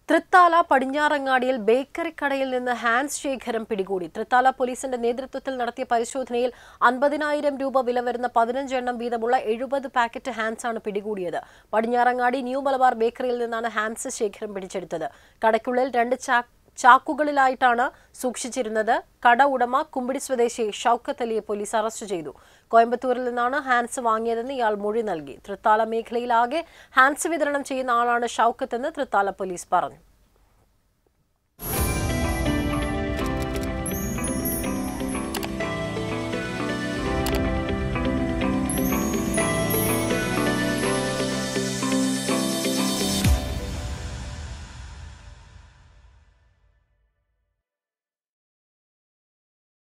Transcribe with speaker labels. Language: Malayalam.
Speaker 1: തൃത്താല പടിഞ്ഞാറങ്ങാടിയിൽ ബേക്കറി കടയിൽ നിന്ന് ഹാൻസ് ശേഖരം പിടികൂടി തൃത്താല പോലീസിന്റെ നേതൃത്വത്തിൽ നടത്തിയ പരിശോധനയിൽ അൻപതിനായിരം രൂപ വില വരുന്ന പതിനഞ്ച് എണ്ണം വീതമുള്ള എഴുപത് പാക്കറ്റ് ഹാൻസ് ആണ് പിടികൂടിയത് പടിഞ്ഞാറങ്ങാടി ന്യൂ മലബാർ ബേക്കറിയിൽ നിന്നാണ് ഹാൻസ് ശേഖരം പിടിച്ചെടുത്തത് കടയ്ക്കുള്ളിൽ രണ്ട് ചാക്ക് ചാക്കുകളിലായിട്ടാണ് സൂക്ഷിച്ചിരുന്നത് കട ഉടമ കുമ്പിടി സ്വദേശി ഷൌക്കത്ത് അലിയെ പോലീസ് അറസ്റ്റ് ചെയ്തു കോയമ്പത്തൂരിൽ നിന്നാണ് ഹാൻസ് വാങ്ങിയതെന്ന് ഇയാൾ മൊഴി നൽകി തൃത്താല മേഖലയിലാകെ ഹാൻസ് വിതരണം ചെയ്യുന്ന ആളാണ് ഷൌക്കത്ത് എന്ന് തൃത്താല പോലീസ് പറഞ്ഞു